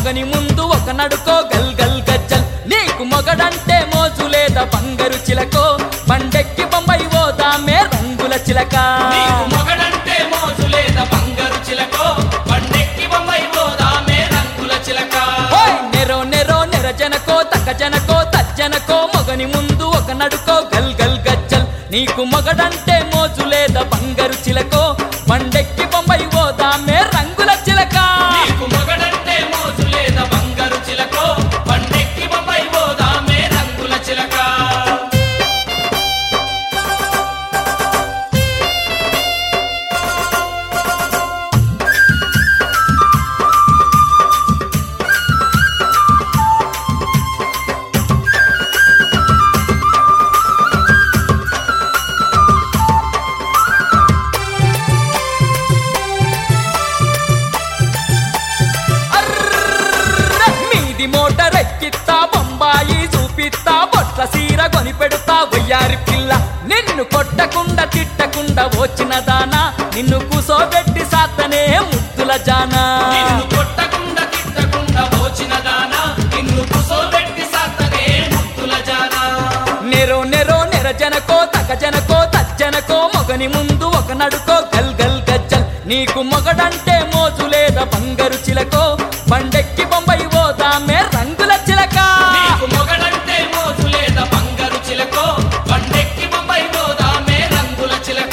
మొగని ముందు ఒక నడుకో గల్ గల్ గజ్జల్ నీకు మొగడంటే మోజు లేదా బంగారు చిలకో బండెక్కి బొంబాయి ఓదామే రంగుల చిలక నీకు మొగడంటే మోజు లేదా బంగారు చిలకో బండెక్కి బొమ్మాయి పోదామే రంగుల చిలక ఓయ్ నెరో నెరో నెరజనకో తక్కజనకో తజ్జనకో మొగని ముందు ఒక నడుకో గల్ గల్ గజ్జల్ నీకు మొగడంటే మోజు లేదా బంగారు చిలకో బండెక్కి బొంబాయి ఓదామే రంగుల చిలక నీకు మొగడంటే మోజు లేదా బంగారు చిలకో బండెక్కి బొమ్మాయి పోదామే రంగుల చిలక అర్ర! మీది మోటార్ ఎక్కిత్తా బొంబాయి చూపిత్తా బొట్ల సీర కొని పెడతా వయ్యారి పిల్ల నిన్ను కొట్టకుండా తిట్టకుండా వచ్చిన దానా నిన్ను కూసోబెట్టి సాత్తనే ముద్దుల జానా నిన్ను కొట్టకుండా తిట్టకుండా పోచిన దానా నిన్ను కుసోబెట్టి సాత్తనే ముద్దుల జానా నెరో నెరో నెరజనకో తగజనకో తజ్జనకో మొగని ముందు ఒక నడుకో గల్ గల్ గజ్జల్ నీకు మొగడంటే మోజు లేదా బంగారు చిలకో బండెక్కి బొంబాయి ఓదామే రంగుల చిలక నీకు మొగడంటే మోజు లేదా బంగారు చిలకో బండెక్కి బొమ్మాయి పోదామే రంగుల చిలక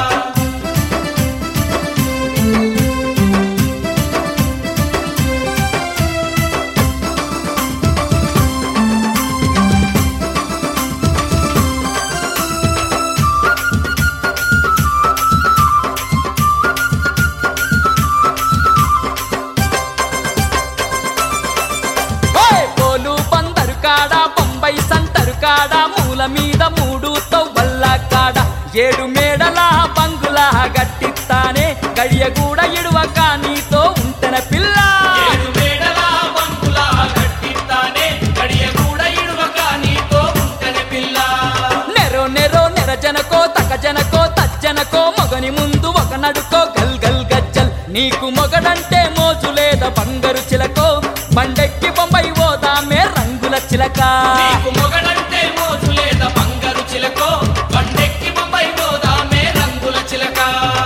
ఓయ్ పోలు బందరు కాడ బొంబాయి సంటరు కాడ మూల మీద మూడు తవ్వల్ల కాడ ఏడు మేడల బంగులా గట్టిస్తానే గడియ కూడా ఇడువక నీతో ఉంటన పిల్ల ఏడు మేడల బంకుల గట్టిస్తానే గడియ కూడా ఇడువక నీతో ఉంటనే పిల్ల నెరో నెరో నెరజనకో తకజనకో తజ్జనకో మొగని ముందు ఒక నడుకో గల్ గల్ గజ్జల్ నీకు మొగడంటే మోజు లేదా బంగారు చిలకో బండెక్కి బొంబాయి ఓదామే రంగుల చిలక నీకు మొగడంటే మోజు లేదా బంగారు చిలకో బండెక్కి బొమ్మాయి పోదామే రంగుల చిలక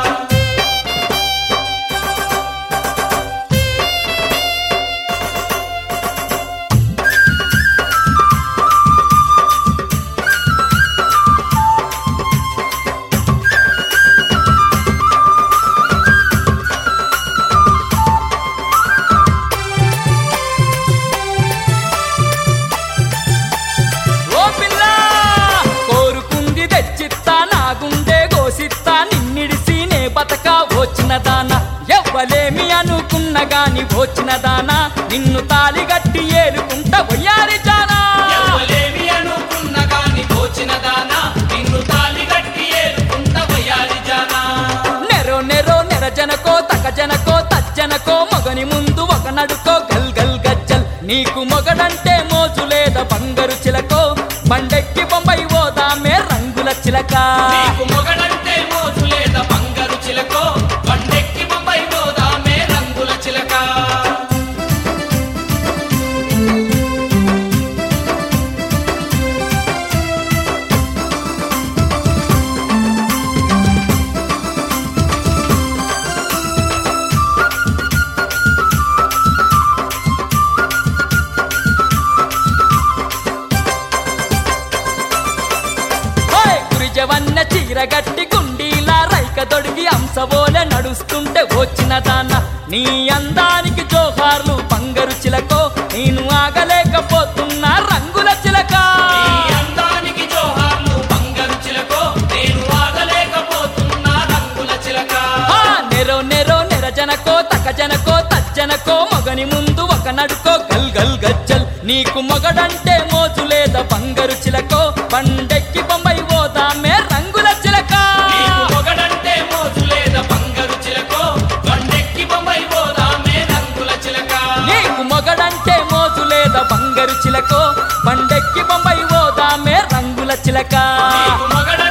ఓ పిల్ల కోరుకుంది తెచ్చిత్తా నా గుండె గోసిత్తా నిన్నిడిసి నే బతక వచ్చిన దానా ఎవ్వలేమి అనుకున్న గాని వచ్చిన దానా నిన్ను తాలి గట్టి ఏలుకుంటా వయ్యారి జానా ఎవలేమి అనుకున్న గాని దోచిన దానా నిన్ను తాలి గట్టి ఏలుకుంట వయ్యాలి జానా నెరో నెరో నెరజనకో తకజనకో తజ్జనకో మొగని ముందు ఒక నడుకో గల్ గల్ గజ్జల్ నీకు మొగడంటే మోజు లేదా బంగారు చిలకో బండెక్కి బొంబాయి ఓదామే రంగుల చిలక నీకు మొగడంటే మోజు లేదా బంగారు చిలకో బండెక్కి బొమ్మాయి పోదామే రంగుల చిలక ఓయ్ గురిజవన్న చీరగట్టి గుండీలా రైక దొడిగి అంశవోలే నడుస్తుంటే వచ్చిన దాన్న నీ అందానికి జోహార్లు బంగారు చిలకో నేను ఆగలేకపోతున్నా రంగుల చిలక నీ అందానికి జోహార్లు బంగారు చిలకో నేను ఆగలేకపోతున్నా రంగుల చిలక ఆ, నెరో నెరో నెరజనకో తకజనకో తజ్జనకో మొగని ముందు ఒక నడుకో గల్ గల్ గజ్జల్ నీకు మొగడంటే మోజు లేదా బంగారు చిలకో బండెక్కి బొంబాయి ఓదామే రంగుల చిలక నీకు మొగడంటే మోజు లేదా బంగారు చిలకో బండెక్కి బొమ్మాయి పోదామే రంగుల చిలక నీకు మొగడంటే మోజు లేదా బంగారు చిలకో బండెక్కి బొంబాయి ఓదామే రంగుల చిలక నీకు మొగడ